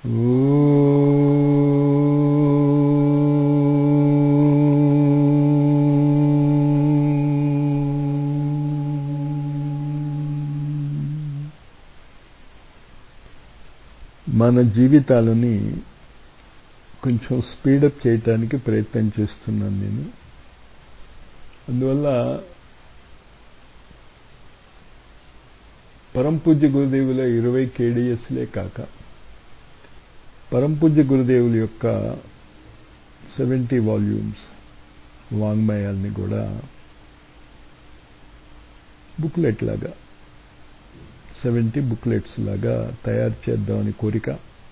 మన జీవితాలని కొంచెం స్పీడప్ చేయటానికి ప్రయత్నం చేస్తున్నాను నేను అందువల్ల పరంపూజ్య గురుదేవుల ఇరవై కేడిఎస్లే కాక పరంపూజ్య గురుదేవుల యొక్క సెవెంటీ వాల్యూమ్స్ వాంగ్మయాల్ని కూడా బుక్లెట్ లాగా సెవెంటీ బుక్లెట్స్ లాగా తయారు చేద్దామని కోరిక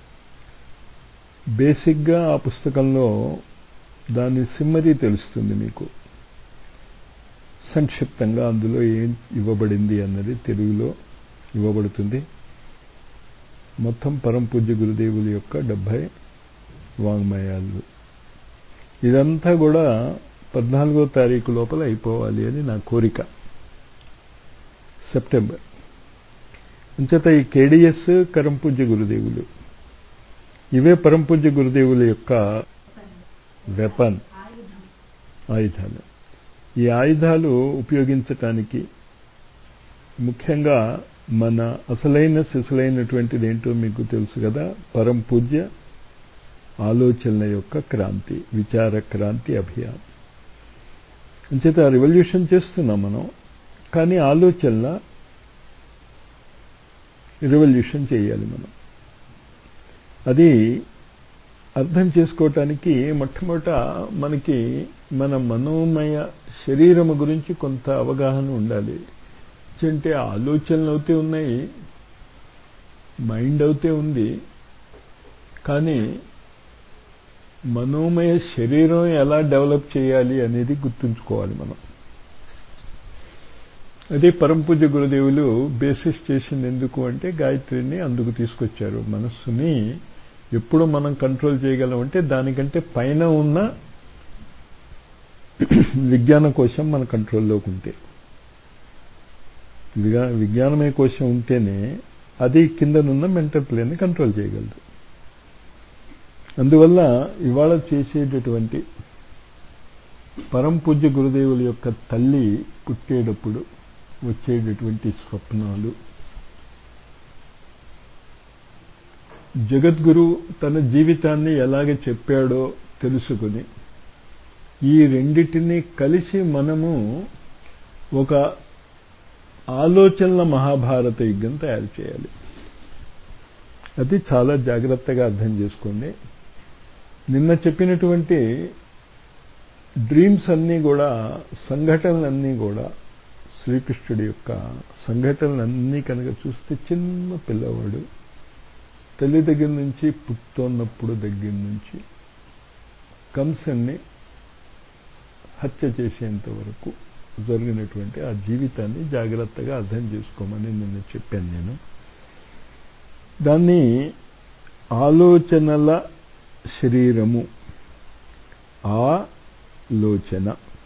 బేసిక్గా ఆ పుస్తకంలో దాని సిమ్మరీ తెలుస్తుంది మీకు సంక్షిప్తంగా అందులో ఏం ఇవ్వబడింది అన్నది తెలుగులో ఇవ్వబడుతుంది మొత్తం పరంపూజ్య గురుదేవుల యొక్క డెబ్భై వాంగ్మయాలు ఇదంతా కూడా పద్నాలుగో తారీఖు లోపల అయిపోవాలి అని నా కోరిక సెప్టెంబర్ అంచేత ఈ కేడిఎస్ కరంపూజ్య గురుదేవులు ఇవే పరంపూజ్య గురుదేవుల యొక్క వెపన్ ఆయుధాలు ఈ ఆయుధాలు ఉపయోగించటానికి ముఖ్యంగా మన అసలైన సిసలైనటువంటిది ఏంటో మీకు తెలుసు కదా పరంపూజ్య ఆలోచనల యొక్క క్రాంతి విచార క్రాంతి అభియాన్ అంచేత రివల్యూషన్ చేస్తున్నాం మనం కానీ ఆలోచనల రివల్యూషన్ చేయాలి మనం అది అర్థం చేసుకోవటానికి మొట్టమొదట మనకి మన మనోమయ శరీరము గురించి కొంత అవగాహన ఉండాలి అంటే ఆలోచనలు అవుతే ఉన్నాయి మైండ్ అవుతే ఉంది కానీ మనోమయ శరీరం ఎలా డెవలప్ చేయాలి అనేది గుర్తుంచుకోవాలి మనం అదే పరంపూజ గురుదేవులు బేసిస్ చేసింది ఎందుకు అంటే గాయత్రిని అందుకు తీసుకొచ్చారు మనస్సుని ఎప్పుడు మనం కంట్రోల్ చేయగలం అంటే దానికంటే పైన ఉన్న విజ్ఞాన కోశం మన కంట్రోల్లోకి ఉంటే విజ్ఞానమే కోశం ఉంటేనే అది కిందనున్న మెంటల్ ప్లేన్ని కంట్రోల్ చేయగలదు అందువల్ల ఇవాళ చేసేటటువంటి పరంపూజ్య గురుదేవుల యొక్క తల్లి పుట్టేటప్పుడు వచ్చేటటువంటి స్వప్నాలు జగద్గురు తన జీవితాన్ని ఎలాగ చెప్పాడో తెలుసుకుని ఈ రెండిటిని కలిసి మనము ఒక ఆలోచనల మహాభారత యుద్ధం తయారు చేయాలి అది చాలా జాగ్రత్తగా అర్థం చేసుకోండి నిన్న చెప్పినటువంటి డ్రీమ్స్ అన్నీ కూడా సంఘటనలన్నీ కూడా శ్రీకృష్ణుడి యొక్క సంఘటనలన్నీ కనుక చూస్తే చిన్న పిల్లవాడు తల్లి దగ్గర నుంచి పుట్టున్నప్పుడు దగ్గర నుంచి కంసన్ని హత్య చేసేంత వరకు జరిగినటువంటి ఆ జీవితాన్ని జాగ్రత్తగా అర్థం చేసుకోమని నిన్న చెప్పాను నేను దాన్ని ఆలోచనల శరీరము ఆలోచన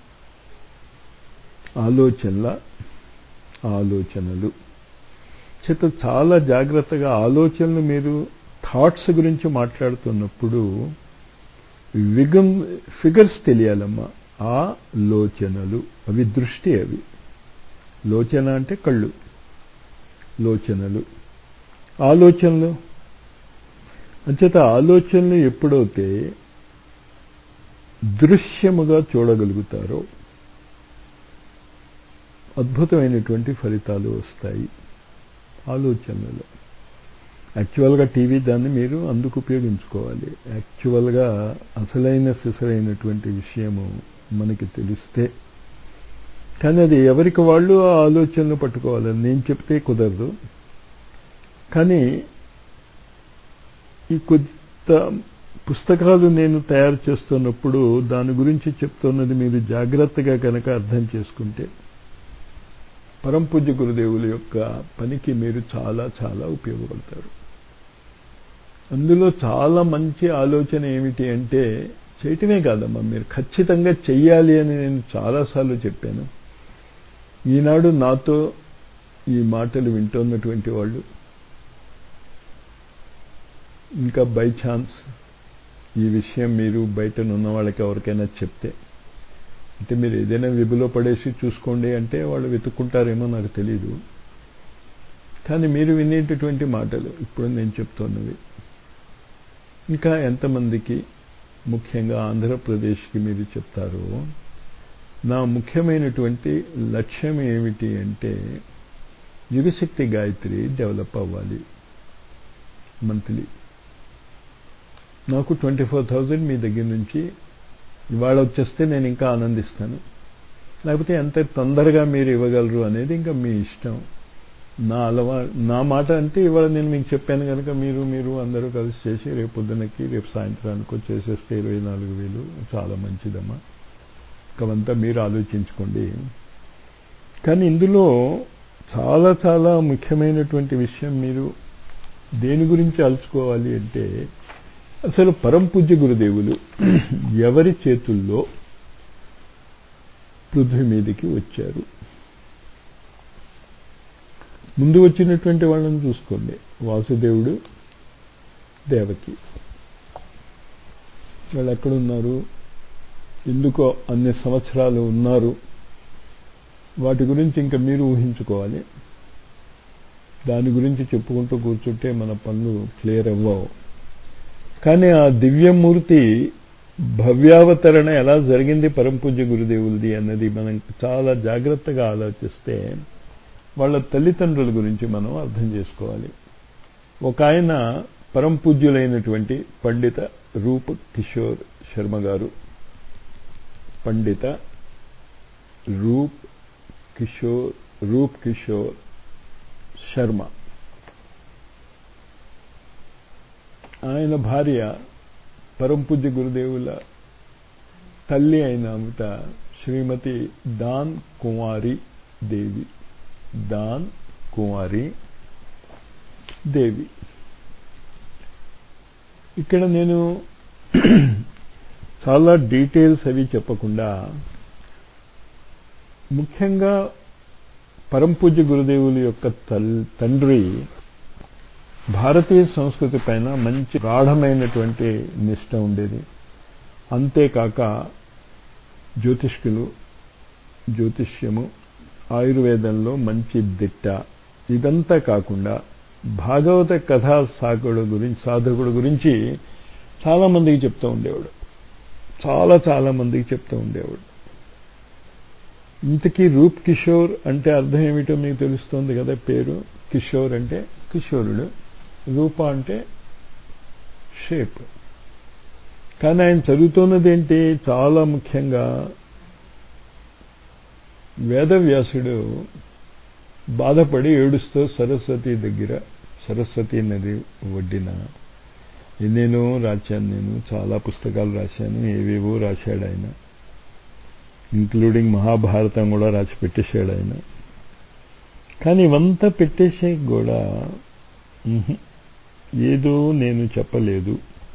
ఆలోచనల ఆలోచనలు చేత చాలా జాగ్రత్తగా ఆలోచనలు మీరు థాట్స్ గురించి మాట్లాడుతున్నప్పుడు విగం ఫిగర్స్ తెలియాలమ్మా ఆ లోచనలు అవి దృష్టి అవి లోచన అంటే కళ్ళు లోచనలు ఆలోచనలు అంచేత ఆలోచనలు ఎప్పుడైతే దృశ్యముగా చూడగలుగుతారో అద్భుతమైనటువంటి ఫలితాలు వస్తాయి ఆలోచనలు యాక్చువల్గా టీవీ దాన్ని మీరు అందుకు ఉపయోగించుకోవాలి యాక్చువల్గా అసలైన సిసలైనటువంటి విషయము మనకి తెలిస్తే కానీ అది ఎవరికి వాళ్ళు ఆ ఆలోచనలు పట్టుకోవాలని నేను చెప్తే కుదరదు కానీ ఈ కొత్త పుస్తకాలు నేను తయారు చేస్తున్నప్పుడు దాని గురించి చెప్తున్నది మీరు జాగ్రత్తగా కనుక అర్థం చేసుకుంటే పరంపూజ్య గురుదేవుల యొక్క పనికి మీరు చాలా చాలా ఉపయోగపడతారు అందులో చాలా మంచి ఆలోచన ఏమిటి అంటే చేయటమే కాదమ్మా మీరు ఖచ్చితంగా చెయ్యాలి అని నేను చాలాసార్లు చెప్పాను ఈనాడు నాతో ఈ మాటలు వింటున్నటువంటి వాళ్ళు ఇంకా బై ఛాన్స్ ఈ విషయం మీరు బయట ఉన్న వాళ్ళకి ఎవరికైనా చెప్తే అంటే మీరు ఏదైనా విబులో పడేసి చూసుకోండి అంటే వాళ్ళు వెతుక్కుంటారేమో నాకు తెలీదు కానీ మీరు వినేటటువంటి మాటలు ఇప్పుడు నేను చెప్తున్నవి ఇంకా ఎంతమందికి ముఖ్యంగా ఆంధ్రప్రదేశ్కి మీరు చెప్తారో నా ముఖ్యమైనటువంటి లక్ష్యం ఏమిటి అంటే యుగశక్తి గాయత్రి డెవలప్ అవ్వాలి మంత్లీ నాకు ట్వంటీ ఫోర్ థౌజండ్ మీ దగ్గర నుంచి ఇవాళ వచ్చేస్తే నేను ఇంకా ఆనందిస్తాను లేకపోతే ఎంత తొందరగా మీరు ఇవ్వగలరు అనేది ఇంకా మీ ఇష్టం నా అలవా నా మాట అంటే ఇవాళ నేను మీకు చెప్పాను కనుక మీరు మీరు అందరూ కలిసి చేసి రేపు పొద్దునకి రేపు సాయంత్రానికి చేసేస్తే ఇరవై నాలుగు వేలు చాలా మంచిదమ్మా ఇంకవంతా మీరు ఆలోచించుకోండి కానీ ఇందులో చాలా చాలా ముఖ్యమైనటువంటి విషయం మీరు దేని గురించి అలుచుకోవాలి అంటే అసలు పరంపూజ్య గురుదేవులు ఎవరి చేతుల్లో పృథ్వీ మీదకి వచ్చారు ముందు వచ్చినటువంటి వాళ్ళని చూసుకోండి వాసుదేవుడు దేవకి వాళ్ళు ఎక్కడున్నారు ఎందుకో అన్ని సంవత్సరాలు ఉన్నారు వాటి గురించి ఇంకా మీరు ఊహించుకోవాలి దాని గురించి చెప్పుకుంటూ కూర్చుంటే మన పనులు క్లియర్ అవ్వవు కానీ ఆ దివ్యమూర్తి భవ్యావతరణ ఎలా జరిగింది పరంపూజ్య గురుదేవులది అన్నది మనం చాలా జాగ్రత్తగా ఆలోచిస్తే వాళ్ళ తల్లిదండ్రుల గురించి మనం అర్థం చేసుకోవాలి ఒక ఆయన పరంపూజ్యులైనటువంటి పండిత రూప్ కిషోర్ శర్మ గారు పండిత రూప్ కిషోర్ రూప్ కిషోర్ శర్మ ఆయన భార్య పరంపూజ్య గురుదేవుల తల్లి అయిన అమిత శ్రీమతి దాన్ కుమారి దేవి దాన్ కుమారి దేవి ఇక్కడ నేను చాలా డీటెయిల్స్ అవి చెప్పకుండా ముఖ్యంగా పరంపూజ్య గురుదేవుల యొక్క తండ్రి భారతీయ సంస్కృతి పైన మంచి గాఢమైనటువంటి నిష్ట ఉండేది అంతేకాక జ్యోతిష్కులు జ్యోతిష్యము ఆయుర్వేదంలో మంచి దిట్ట ఇదంతా కాకుండా భాగవత కథా సాగుడు గురించి సాధకుడు గురించి చాలా మందికి చెప్తూ ఉండేవాడు చాలా చాలా మందికి చెప్తూ ఉండేవాడు ఇంతకీ రూప్ కిషోర్ అంటే అర్థం ఏమిటో మీకు తెలుస్తోంది కదా పేరు కిషోర్ అంటే కిషోరుడు రూప అంటే షేప్ కానీ ఆయన చదువుతున్నది ఏంటి చాలా ముఖ్యంగా వేదవ్యాసుడు బాధపడి ఏడుస్తూ సరస్వతి దగ్గర సరస్వతి నది ఒడ్డిన ఎన్నేనో రాశాను నేను చాలా పుస్తకాలు రాశాను ఏవేవో రాశాడు ఆయన ఇంక్లూడింగ్ మహాభారతం కూడా రాసి పెట్టేశాడు ఆయన కానీ ఇవంతా పెట్టేసే కూడా ఏదో నేను చెప్పలేదు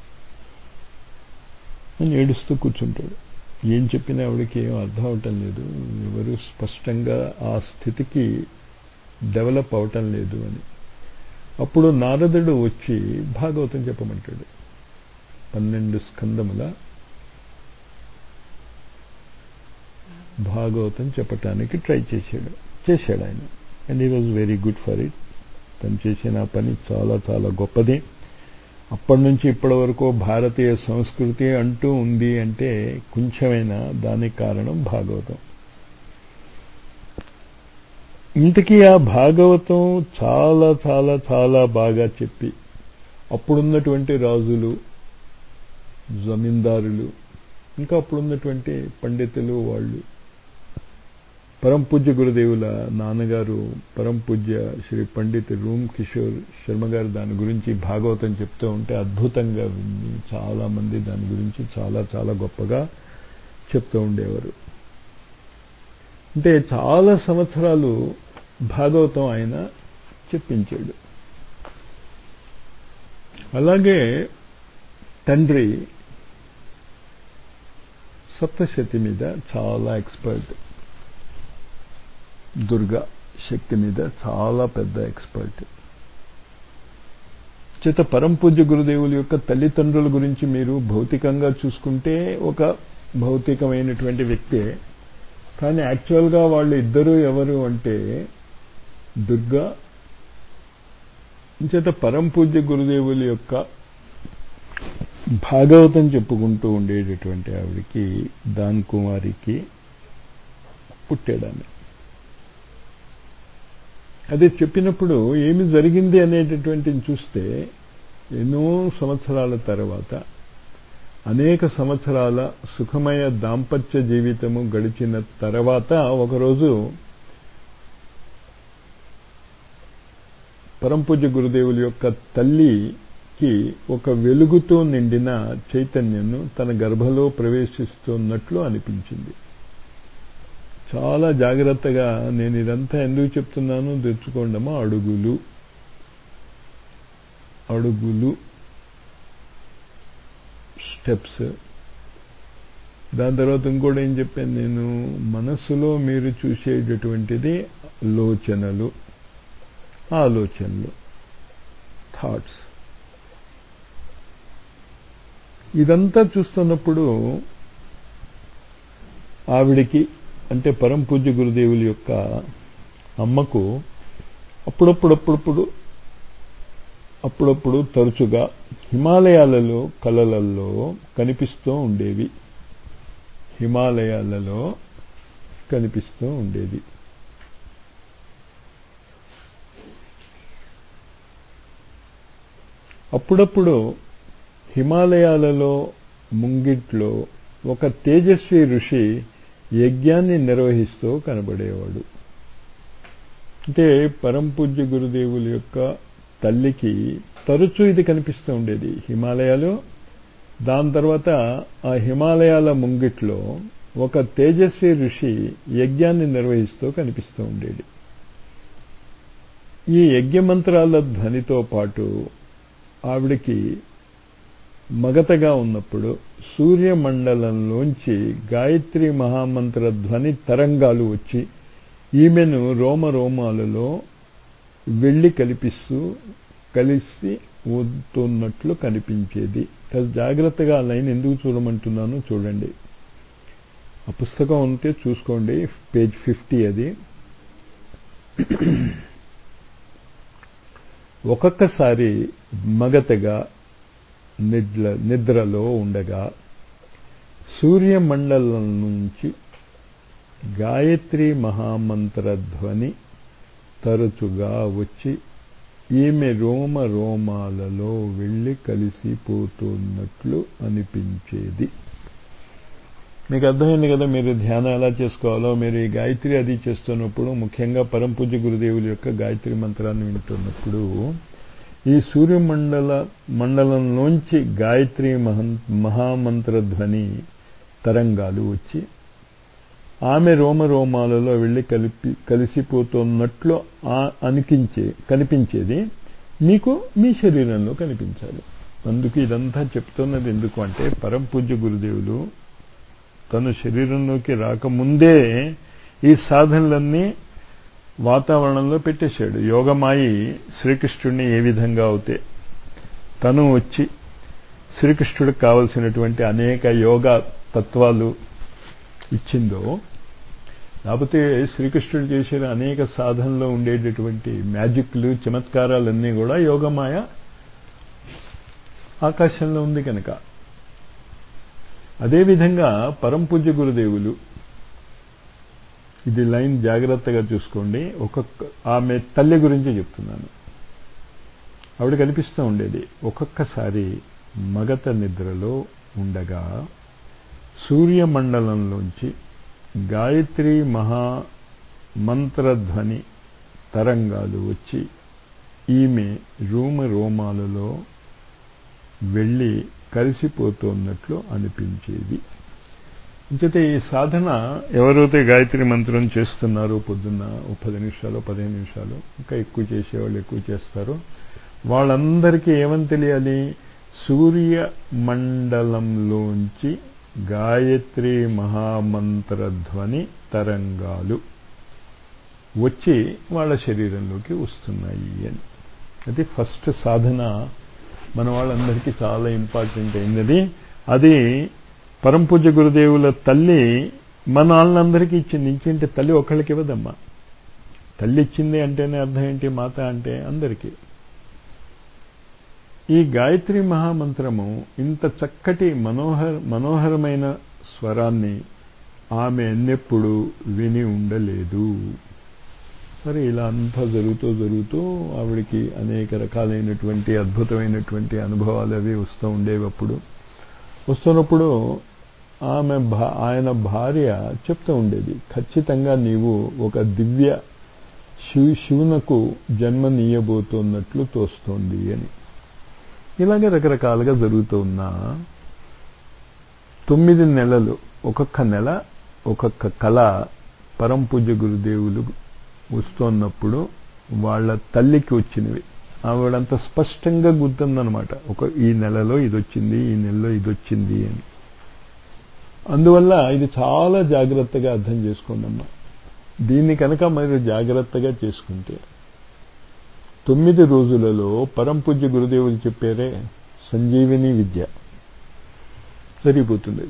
అని ఏడుస్తూ కూర్చుంటాడు ఏం చెప్పినా ఆవిడకి ఏం అర్థం అవటం లేదు ఎవరు స్పష్టంగా ఆ స్థితికి డెవలప్ అవటం లేదు అని అప్పుడు నారదుడు వచ్చి భాగవతం చెప్పమంటాడు పన్నెండు స్కందముల భాగవతం చెప్పటానికి ట్రై చేశాడు చేశాడు ఆయన అండ్ ఈ was very good for it తను చేసిన పని చాలా చాలా గొప్పది అప్పటి నుంచి ఇప్పటి వరకు భారతీయ సంస్కృతి అంటూ ఉంది అంటే కొంచెమైనా దానికి కారణం భాగవతం ఇంతకీ ఆ భాగవతం చాలా చాలా చాలా బాగా చెప్పి అప్పుడున్నటువంటి రాజులు జమీందారులు ఇంకా అప్పుడున్నటువంటి పండితులు వాళ్ళు పరంపూజ్య గురుదేవుల నాన్నగారు పరంపూజ్య శ్రీ పండిత్ రూమ్ కిషోర్ శర్మ గారు దాని గురించి భాగవతం చెప్తూ ఉంటే అద్భుతంగా విని చాలా మంది దాని గురించి చాలా చాలా గొప్పగా చెప్తూ ఉండేవారు అంటే చాలా సంవత్సరాలు భాగవతం ఆయన చెప్పించాడు అలాగే తండ్రి సప్తశతి మీద చాలా ఎక్స్పర్ట్ దుర్గా శక్తి మీద చాలా పెద్ద ఎక్స్పర్ట్ చేత పరంపూజ్య గురుదేవుల యొక్క తల్లిదండ్రుల గురించి మీరు భౌతికంగా చూసుకుంటే ఒక భౌతికమైనటువంటి వ్యక్తే కానీ యాక్చువల్గా వాళ్ళు ఇద్దరు ఎవరు అంటే దుర్గా చేత పరంపూజ్య గురుదేవుల యొక్క భాగవతం చెప్పుకుంటూ ఉండేటటువంటి ఆవిడికి దాన్ కుమారికి పుట్టాడామె అదే చెప్పినప్పుడు ఏమి జరిగింది అనేటటువంటిది చూస్తే ఎన్నో సంవత్సరాల తర్వాత అనేక సంవత్సరాల సుఖమయ దాంపత్య జీవితము గడిచిన తర్వాత ఒకరోజు పరంపూజ్య గురుదేవుల యొక్క తల్లికి ఒక వెలుగుతో నిండిన చైతన్యను తన గర్భలో ప్రవేశిస్తున్నట్లు అనిపించింది చాలా జాగ్రత్తగా నేను ఇదంతా ఎందుకు చెప్తున్నాను తెచ్చుకోండమా అడుగులు అడుగులు స్టెప్స్ దాని తర్వాత ఇంకోటి ఏం చెప్పాను నేను మనస్సులో మీరు చూసేటటువంటిది లోచనలు ఆలోచనలు థాట్స్ ఇదంతా చూస్తున్నప్పుడు ఆవిడికి అంటే పరం పూజ్య గురుదేవుల యొక్క అమ్మకు అప్పుడప్పుడప్పుడప్పుడు అప్పుడప్పుడు తరచుగా హిమాలయాలలో కలలల్లో కనిపిస్తూ ఉండేవి హిమాలయాలలో కనిపిస్తూ ఉండేది అప్పుడప్పుడు హిమాలయాలలో ముంగిట్లో ఒక తేజస్వి ఋషి యజ్ఞాన్ని నిర్వహిస్తూ కనబడేవాడు అంటే పరంపూజ్య గురుదేవుల యొక్క తల్లికి తరచూ ఇది కనిపిస్తూ ఉండేది హిమాలయాలు దాని తర్వాత ఆ హిమాలయాల ముంగిట్లో ఒక తేజస్వి ఋషి యజ్ఞాన్ని నిర్వహిస్తూ కనిపిస్తూ ఉండేది ఈ యజ్ఞమంత్రాల ధ్వనితో పాటు ఆవిడికి మగతగా ఉన్నప్పుడు సూర్యమండలంలోంచి గాయత్రి మహామంత్ర ధ్వని తరంగాలు వచ్చి ఈమెను రోమ రోమాలలో వెళ్లి కల్పిస్తూ కలిసి ఊతున్నట్లు కనిపించేది జాగ్రత్తగా ఆ లైన్ ఎందుకు చూడమంటున్నాను చూడండి ఆ పుస్తకం ఉంటే చూసుకోండి పేజ్ ఫిఫ్టీ అది ఒక్కొక్కసారి మగతగా నిద్ర నిద్రలో ఉండగా సూర్యమండలం నుంచి గాయత్రి మహామంత్ర ధ్వని తరచుగా వచ్చి ఈమె రోమ రోమాలలో వెళ్ళి కలిసిపోతున్నట్లు అనిపించేది మీకు అర్థమైంది కదా మీరు ధ్యానం ఎలా చేసుకోవాలో మీరు ఈ గాయత్రి అది చేస్తున్నప్పుడు ముఖ్యంగా పరంపూజ్య గురుదేవుల యొక్క గాయత్రి మంత్రాన్ని వింటున్నప్పుడు ఈ సూర్యమండల మండలంలోంచి గాయత్రి మహామంత్ర ధ్వని తరంగాలు వచ్చి ఆమె రోమరోమాలలో వెళ్ళి కలిపి కలిసిపోతున్నట్లు అనిపించే కనిపించేది మీకు మీ శరీరంలో కనిపించాలి అందుకు ఇదంతా చెప్తున్నది ఎందుకు అంటే పరంపూజ్య గురుదేవులు తను శరీరంలోకి రాకముందే ఈ సాధనలన్నీ వాతావరణంలో పెట్టేశాడు యోగమాయి శ్రీకృష్ణుడిని ఏ విధంగా అవుతే తను వచ్చి శ్రీకృష్ణుడికి కావలసినటువంటి అనేక యోగా తత్వాలు ఇచ్చిందో లేకపోతే శ్రీకృష్ణుడు చేసిన అనేక సాధనలో ఉండేటటువంటి మ్యాజిక్లు చమత్కారాలన్నీ కూడా యోగమాయ ఆకాశంలో ఉంది కనుక అదేవిధంగా పరంపూజ్య గురుదేవులు ఇది లైన్ జాగ్రత్తగా చూసుకోండి ఒక్కొక్క ఆమె తల్లి గురించి చెప్తున్నాను ఆవిడ కనిపిస్తూ ఉండేది ఒక్కొక్కసారి మగత నిద్రలో ఉండగా సూర్యమండలంలోంచి గాయత్రి మహా మంత్రధ్వని తరంగాలు వచ్చి ఈమె రూమ రోమాలలో వెళ్ళి కలిసిపోతున్నట్లు అనిపించేది ఇంకైతే ఈ సాధన ఎవరైతే గాయత్రి మంత్రం చేస్తున్నారో పొద్దున్న ఓ పది నిమిషాలు పదిహేను నిమిషాలు ఇంకా ఎక్కువ చేసేవాళ్ళు ఎక్కువ చేస్తారో వాళ్ళందరికీ ఏమని తెలియాలి సూర్య మండలంలోంచి గాయత్రి మహామంత్రధ్వని తరంగాలు వచ్చి వాళ్ళ శరీరంలోకి వస్తున్నాయి అని అది ఫస్ట్ సాధన మన వాళ్ళందరికీ చాలా ఇంపార్టెంట్ అయినది అది పరంపూజ గురుదేవుల తల్లి మన వాళ్ళందరికీ ఇచ్చింది ఇంకేంటి తల్లి ఒకళ్ళకి ఇవ్వదమ్మా తల్లి ఇచ్చింది అంటేనే అర్థం ఏంటి మాత అంటే అందరికీ ఈ గాయత్రి మహామంత్రము ఇంత చక్కటి మనోహర మనోహరమైన స్వరాన్ని ఆమె ఎన్నెప్పుడు విని ఉండలేదు సరే ఇలా అంతా జరుగుతూ జరుగుతూ ఆవిడికి అనేక రకాలైనటువంటి అద్భుతమైనటువంటి అనుభవాలు అవి వస్తూ ఉండేవి అప్పుడు వస్తున్నప్పుడు ఆమె ఆయన భార్య చెప్తూ ఉండేది ఖచ్చితంగా నీవు ఒక దివ్య శివు శివునకు జన్మనీయబోతున్నట్లు తోస్తోంది అని ఇలాగే రకరకాలుగా జరుగుతూ ఉన్నా తొమ్మిది నెలలు ఒక్కొక్క నెల ఒక్కొక్క కళ పరంపూజ గురుదేవులు వస్తున్నప్పుడు వాళ్ళ తల్లికి వచ్చినవి ఆవిడంత స్పష్టంగా గుర్తుందనమాట ఒక ఈ నెలలో ఇది వచ్చింది ఈ నెలలో ఇది వచ్చింది అని అందువల్ల ఇది చాలా జాగ్రత్తగా అర్థం చేసుకోండమ్మా దీన్ని కనుక మీరు జాగ్రత్తగా చేసుకుంటే తొమ్మిది రోజులలో పరంపూజ్య గురుదేవులు చెప్పారే సంజీవిని విద్య సరిపోతుంది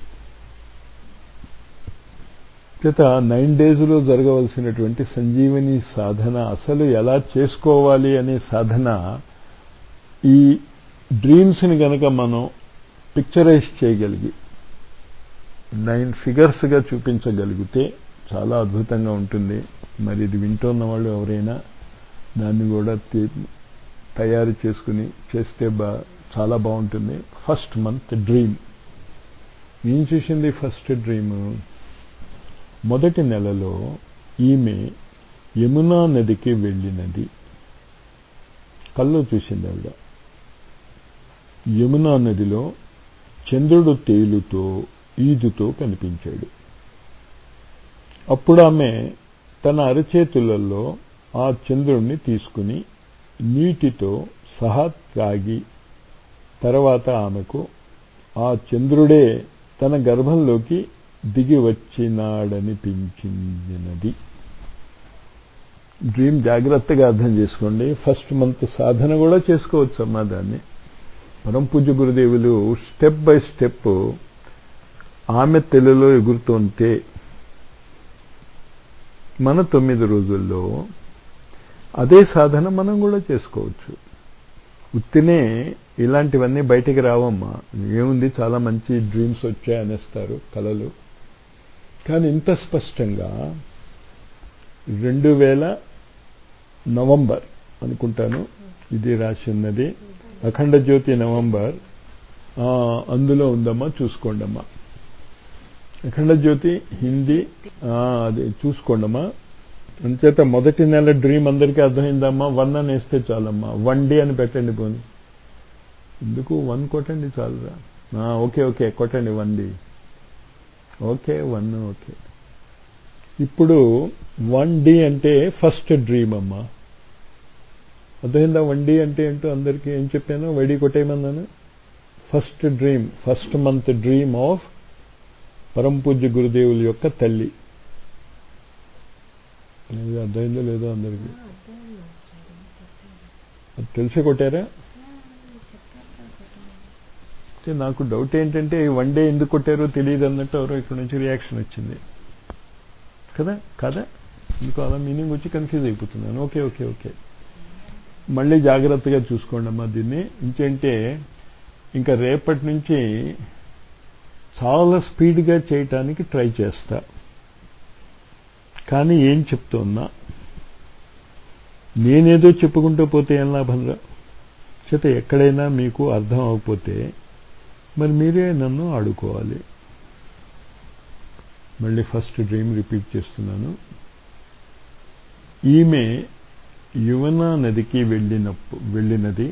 చేత నైన్ డేస్లో జరగవలసినటువంటి సంజీవని సాధన అసలు ఎలా చేసుకోవాలి అనే సాధన ఈ డ్రీమ్స్ని గనక మనం పిక్చరైజ్ చేయగలిగి నైన్ ఫిగర్స్గా చూపించగలిగితే చాలా అద్భుతంగా ఉంటుంది మరి ఇది వింటున్న వాళ్ళు ఎవరైనా దాన్ని కూడా తయారు చేసుకుని చేస్తే బా చాలా బాగుంటుంది ఫస్ట్ మంత్ డ్రీమ్ నేను చూసింది ఫస్ట్ డ్రీమ్ మొదటి నెలలో ఈమె యమునా నదికి వెళ్ళినది కల్లో చూసింది ఆవిడ యమునా నదిలో చంద్రుడు తేలుతో ఈదుతో కనిపించాడు అప్పుడు ఆమె తన అరచేతులలో ఆ చంద్రుణ్ణి తీసుకుని నీటితో సహా త్రాగి తర్వాత ఆమెకు ఆ చంద్రుడే తన గర్భంలోకి దిగి వచ్చినాడనిపించినది డ్రీమ్ జాగ్రత్తగా అర్థం చేసుకోండి ఫస్ట్ మంత్ సాధన కూడా చేసుకోవచ్చు అమ్మా దాన్ని పరంపూజ గురుదేవులు స్టెప్ బై స్టెప్ ఆమె తెల్లలో ఎగురుతుంటే మన తొమ్మిది రోజుల్లో అదే సాధన మనం కూడా చేసుకోవచ్చు ఉత్తినే ఇలాంటివన్నీ బయటికి రావమ్మా ఏముంది చాలా మంచి డ్రీమ్స్ వచ్చాయి అనేస్తారు కళలు కానీ ఇంత స్పష్టంగా రెండు వేల నవంబర్ అనుకుంటాను ఇది రాసి ఉన్నది అఖండ జ్యోతి నవంబర్ అందులో ఉందమ్మా చూసుకోండమ్మా అఖండ జ్యోతి హిందీ అది చూసుకోండమ్మా అంచేత మొదటి నెల డ్రీమ్ అందరికీ అర్థమైందమ్మా వన్ అని వేస్తే చాలమ్మా వన్ డే అని పెట్టండి పోని ఎందుకు వన్ కొట్టండి చాలురా ఓకే ఓకే కొట్టండి one day okay one okay ఇప్పుడు వన్ డి అంటే ఫస్ట్ డ్రీమ్ అమ్మా అర్థమైందా వన్ డి అంటే ఏంటో అందరికీ ఏం చెప్పాను వడి కొట్టేయమన్నాను first dream first month dream of పరంపూజ్య గురుదేవుల యొక్క తల్లి అర్థమైందో లేదో అందరికీ అది తెలిసి కొట్టారా నాకు డౌట్ ఏంటంటే వన్ డే ఎందుకు కొట్టారో తెలియదు అన్నట్టు ఎవరో ఇక్కడ నుంచి రియాక్షన్ వచ్చింది కదా కదా మీకు అలా మీనింగ్ వచ్చి కన్ఫ్యూజ్ అయిపోతున్నాను ఓకే ఓకే ఓకే మళ్ళీ జాగ్రత్తగా చూసుకోండి అమ్మా దీన్ని ఇంకేంటే ఇంకా రేపటి నుంచి చాలా స్పీడ్గా చేయటానికి ట్రై చేస్తా కానీ ఏం చెప్తున్నా నేనేదో చెప్పుకుంటూ పోతే ఏం లాభంగా చేత ఎక్కడైనా మీకు అర్థం అవ్వకపోతే మరి మీరే నన్ను ఆడుకోవాలి మళ్ళీ ఫస్ట్ డ్రీమ్ రిపీట్ చేస్తున్నాను ఈమె యమునా నదికి వెళ్ళినప్పు వెళ్ళినది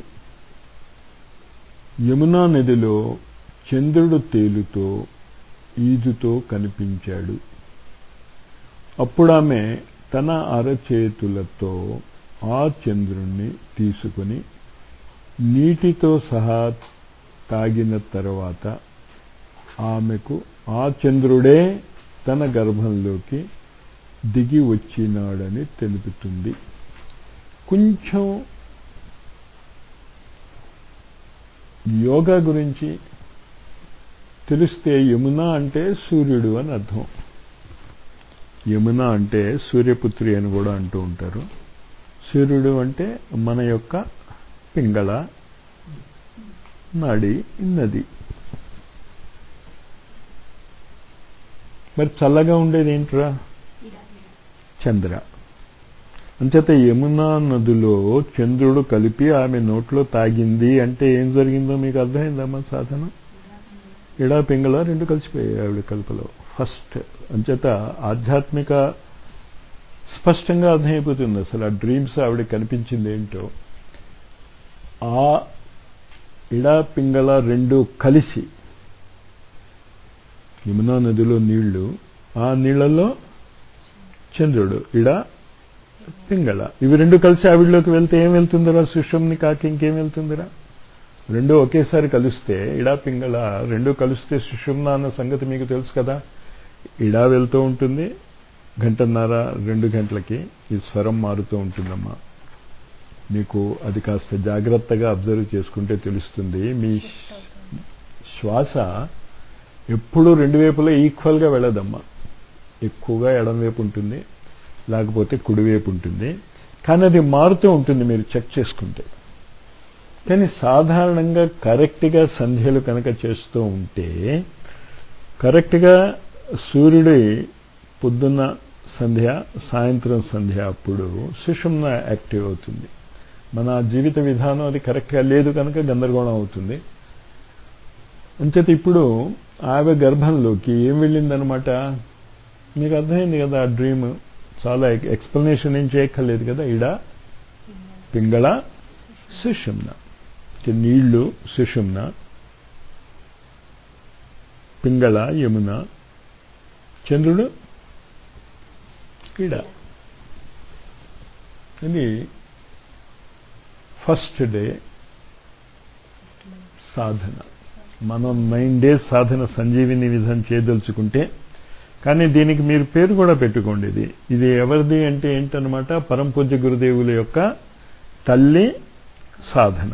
యమునా నదిలో చంద్రుడు తేలుతో ఈదుతో కనిపించాడు అప్పుడు ఆమె తన అరచేతులతో ఆ చంద్రుణ్ణి తీసుకుని నీటితో సహా తాగిన తర్వాత ఆమెకు ఆ చంద్రుడే తన గర్భంలోకి దిగి వచ్చినాడని తెలుపుతుంది కొంచెం యోగా గురించి తెలిస్తే యమున అంటే సూర్యుడు అని అర్థం యమున అంటే సూర్యపుత్రి అని కూడా అంటూ ఉంటారు సూర్యుడు అంటే మన యొక్క పింగళ నాడి నది మరి చల్లగా ఉండేది ఏంట్రా చంద్ర అంచేత యమునా నదిలో చంద్రుడు కలిపి ఆమె నోట్లో తాగింది అంటే ఏం జరిగిందో మీకు అర్థమైందమ్మా సాధన ఇడా పింగళ రెండు కలిసిపోయాయి ఆవిడ కల్పలో ఫస్ట్ అంచేత ఆధ్యాత్మిక స్పష్టంగా అర్థమైపోతుంది అసలు ఆ డ్రీమ్స్ ఆవిడ కనిపించింది ఏంటో ఆ ఇడా పింగళ రెండు కలిసి యమునా నదిలో నీళ్లు ఆ నీళ్లలో చంద్రుడు ఇడ పింగళ ఇవి రెండు కలిసి ఆవిడలోకి వెళ్తే ఏం వెళ్తుందిరా సుషంని కాకి ఇంకేం వెళ్తుందిరా రెండు ఒకేసారి కలిస్తే ఇడా పింగళ రెండు కలిస్తే సుషుమ్న అన్న సంగతి మీకు తెలుసు కదా ఇడా వెళ్తూ ఉంటుంది గంటన్నర రెండు గంటలకి ఈ స్వరం మారుతూ ఉంటుందమ్మా మీకు అది కాస్త జాగ్రత్తగా అబ్జర్వ్ చేసుకుంటే తెలుస్తుంది మీ శ్వాస ఎప్పుడూ రెండు వైపులా ఈక్వల్గా వెళ్ళదమ్మా ఎక్కువగా ఎడం వైపు ఉంటుంది లేకపోతే కుడివైపు ఉంటుంది కానీ అది మారుతూ ఉంటుంది మీరు చెక్ చేసుకుంటే కానీ సాధారణంగా కరెక్ట్గా సంధ్యలు కనుక చేస్తూ ఉంటే కరెక్ట్గా సూర్యుడి పొద్దున్న సంధ్య సాయంత్రం సంధ్య అప్పుడు సుషుమ్న యాక్టివ్ అవుతుంది మన జీవిత విధానం అది కరెక్ట్గా లేదు కనుక గందరగోళం అవుతుంది అంచేత ఇప్పుడు ఆమె గర్భంలోకి ఏం వెళ్ళిందనమాట మీకు అర్థమైంది కదా ఆ డ్రీమ్ చాలా ఎక్స్ప్లెనేషన్ ఏం చేయక్కర్లేదు కదా ఇడ పింగళ సుషుమ్న నీళ్లు సుషుమ్న పింగళ యమున చంద్రుడు ఇడ ఇది ఫస్ట్ డే సాధన మనం నైన్ డేస్ సాధన సంజీవిని విధం చేయదలుచుకుంటే కానీ దీనికి మీరు పేరు కూడా పెట్టుకోండి ఇది ఇది ఎవరిది అంటే ఏంటనమాట పరంపూజ్య గురుదేవుల యొక్క తల్లి సాధన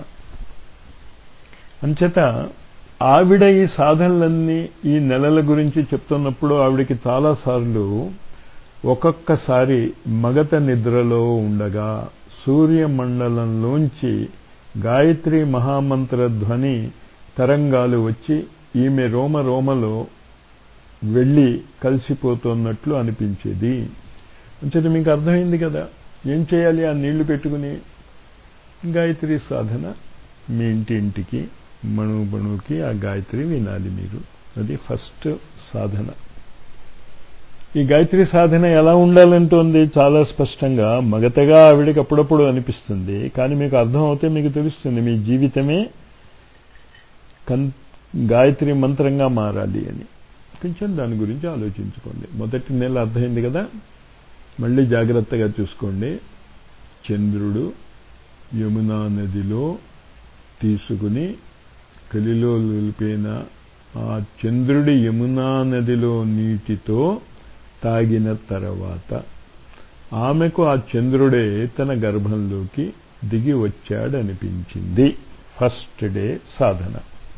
అంచేత ఆవిడ ఈ సాధనలన్నీ ఈ నెలల గురించి చెప్తున్నప్పుడు ఆవిడకి చాలాసార్లు ఒక్కొక్కసారి మగత నిద్రలో ఉండగా సూర్యమండలంలోంచి గాయత్రి మహామంత్ర ధ్వని తరంగాలు వచ్చి ఈమె రోమ రోమలో వెళ్ళి కలిసిపోతున్నట్లు అనిపించేది అంచేత మీకు అర్థమైంది కదా ఏం చేయాలి ఆ నీళ్లు పెట్టుకుని గాయత్రి సాధన మీ ఇంటి ఇంటికి మణు బణుకి ఆ గాయత్రి వినాలి మీరు అది ఫస్ట్ సాధన ఈ గాయత్రి సాధన ఎలా ఉండాలంటోంది చాలా స్పష్టంగా మగతగా ఆవిడకి అప్పుడప్పుడు అనిపిస్తుంది కానీ మీకు అర్థం అవుతే మీకు తెలుస్తుంది మీ జీవితమే కన్ గాయత్రి మంత్రంగా మారాలి అని కొంచెం దాని గురించి ఆలోచించుకోండి మొదటి నెల అర్థమైంది కదా మళ్ళీ జాగ్రత్తగా చూసుకోండి చంద్రుడు యమునా నదిలో తీసుకుని కలిలో నిలిపిన ఆ చంద్రుడి యమునా నదిలో నీటితో తాగిన తర్వాత ఆమెకు ఆ చంద్రుడే తన గర్భంలోకి దిగి వచ్చాడనిపించింది ఫస్ట్ డే సాధన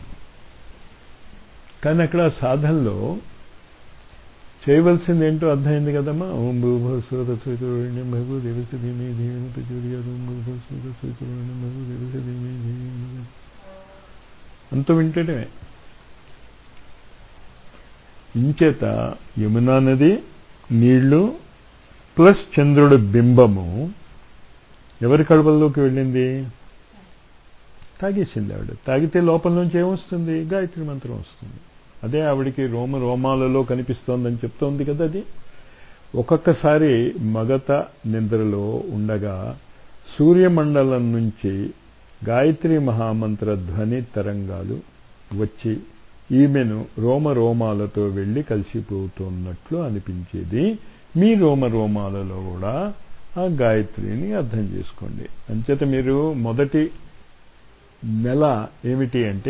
కానీ అక్కడ సాధనలో చేయవలసింది ఏంటో అర్థమైంది కదమ్మా ఓం భూభస్వత చైతన్యం భగు దేవస ధీమే ధీమే ప్రచోర్యాదు ఓం భూభస్వత చైతన్యం భగు దేవస ధీమే ధీమే అంత వింటేనే ఇంచేత యమునా నది నీళ్లు ప్లస్ చంద్రుడి బింబము ఎవరి కడుపులోకి వెళ్ళింది తాగేసింది ఆవిడ తాగితే లోపల నుంచి ఏమొస్తుంది గాయత్రి మంత్రం వస్తుంది అదే ఆవిడికి రోమ రోమాలలో కనిపిస్తోందని చెప్తోంది కదా అది ఒక్కొక్కసారి మగత నిద్రలో ఉండగా సూర్యమండలం నుంచి గాయత్రి మహామంత్ర ధ్వని తరంగాలు వచ్చి ఈమెను రోమ రోమాలతో వెళ్లి కలిసిపోతున్నట్లు అనిపించేది మీ రోమ రోమాలలో కూడా ఆ గాయత్రిని అర్థం చేసుకోండి అంచేత మీరు మొదటి నెల ఏమిటి అంటే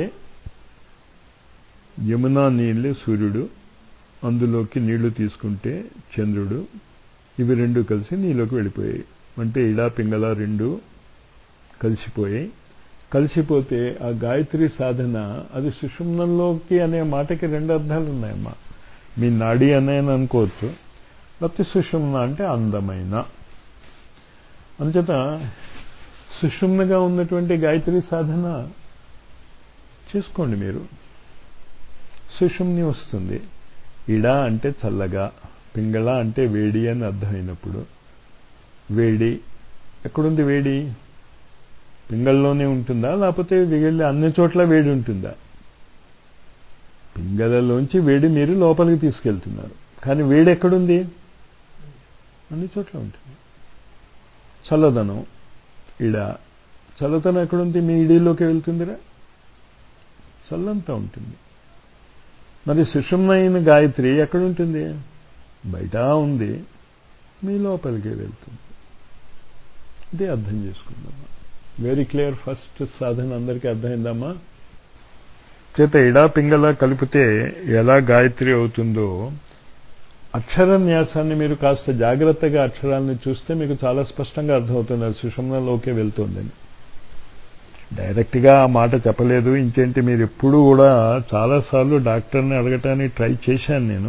యమునా నీళ్ళు సూర్యుడు అందులోకి నీళ్లు తీసుకుంటే చంద్రుడు ఇవి రెండు కలిసి నీలోకి వెళ్ళిపోయాయి అంటే ఇడా పింగళ రెండు కలిసిపోయాయి కలిసిపోతే ఆ గాయత్రి సాధన అది సుషుమ్నంలోకి అనే మాటకి రెండు అర్థాలు ఉన్నాయమ్మా మీ నాడి అనే అనుకోవచ్చు లేకపోతే సుషుమ్న అంటే అందమైన అంచేత సుషుమ్నగా ఉన్నటువంటి గాయత్రి సాధన చేసుకోండి మీరు సుషుమ్ని వస్తుంది ఇడ అంటే చల్లగా పింగళ అంటే వేడి అని అర్థమైనప్పుడు వేడి ఎక్కడుంది వేడి పింగళలోనే ఉంటుందా లేకపోతే వెళ్ళి అన్ని చోట్ల వేడి ఉంటుందా పింగళలోంచి వేడి మీరు లోపలికి తీసుకెళ్తున్నారు కానీ వేడి ఎక్కడుంది అన్ని చోట్ల ఉంటుంది చల్లదనం ఇడ చల్లదనం ఎక్కడుంది మీ ఇడిలోకి వెళ్తుందిరా చల్లంతా ఉంటుంది మరి సుషుమ్నైన గాయత్రి ఎక్కడుంటుంది బయట ఉంది మీ లోపలికి వెళ్తుంది ఇది అర్థం చేసుకుందామా వెరీ క్లియర్ ఫస్ట్ సాధన అందరికీ అర్థమైందమ్మా చేత ఇడా పింగళ కలిపితే ఎలా గాయత్రి అవుతుందో అక్షర న్యాసాన్ని మీరు కాస్త జాగ్రత్తగా అక్షరాలను చూస్తే మీకు చాలా స్పష్టంగా అర్థమవుతుంది అది సుషుమ్నలోకే వెళ్తుందని డైరెక్ట్గా ఆ మాట చెప్పలేదు ఇంకేంటి మీరు ఎప్పుడు కూడా చాలాసార్లు డాక్టర్ని అడగటానికి ట్రై చేశాను నేను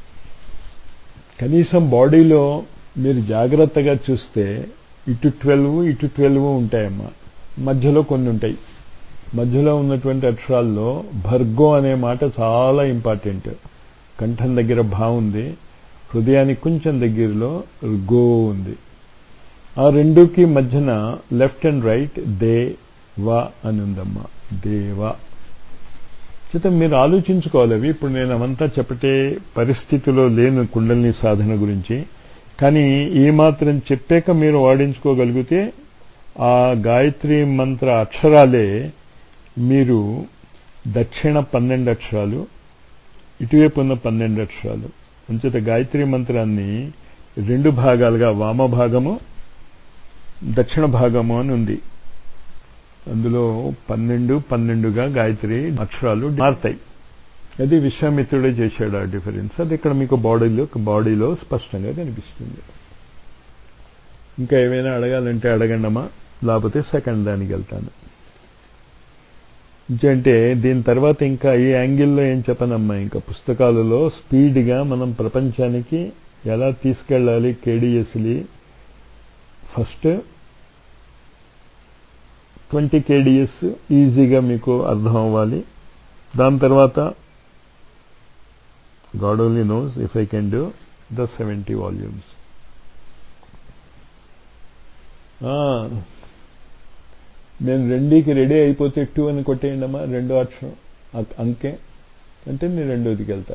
కనీసం బాడీలో మీరు జాగ్రత్తగా చూస్తే ఇటు ట్వెల్వ్ ఇటు ట్వెల్వ్ ఉంటాయమ్మా మధ్యలో కొన్ని ఉంటాయి మధ్యలో ఉన్నటువంటి అక్షరాల్లో భర్గో అనే మాట చాలా ఇంపార్టెంట్ కంఠం దగ్గర భా ఉంది హృదయానికి కొంచెం దగ్గరలో గో ఉంది ఆ రెండుకి మధ్యన లెఫ్ట్ అండ్ రైట్ దే వా అని ఉందమ్మా దేవా చేత మీరు ఆలోచించుకోవాలి అవి ఇప్పుడు నేను అవంతా చెప్పటే పరిస్థితిలో లేను కుండలిని సాధన గురించి కానీ ఈ మాత్రం చెప్పాక మీరు వాడించుకోగలిగితే ఆ గాయత్రి మంత్ర అక్షరాలే మీరు దక్షిణ పన్నెండు అక్షరాలు ఇటువైపు ఉన్న పన్నెండు అక్షరాలు అంచేత గాయత్రి మంత్రాన్ని రెండు భాగాలుగా వామ భాగము దక్షిణ భాగము అని ఉంది అందులో పన్నెండు పన్నెండుగా గాయత్రి అక్షరాలు మారుతాయి అది విశ్వామిత్రుడే చేశాడు ఆ డిఫరెన్స్ అది ఇక్కడ మీకు బాడీలో బాడీలో స్పష్టంగా కనిపిస్తుంది ఇంకా ఏమైనా అడగాలంటే అడగండమ్మా లేకపోతే సెకండ్ దానికి వెళ్తాను ఇంకంటే దీని తర్వాత ఇంకా ఈ యాంగిల్లో ఏం చెప్పనమ్మా ఇంకా పుస్తకాలలో స్పీడ్గా మనం ప్రపంచానికి ఎలా తీసుకెళ్ళాలి కేడిఎస్లి ఫస్ట్ ట్వంటీ కేడిఎస్ ఈజీగా మీకు అర్థం అవ్వాలి దాని తర్వాత God only knows if I can do the seventy volumes నేను రెండుకి రెడీ అయిపోతే టూ అని కొట్టేయండమ్మా రెండో అక్షరం అంకే అంటే నేను రెండోదికి వెళ్తా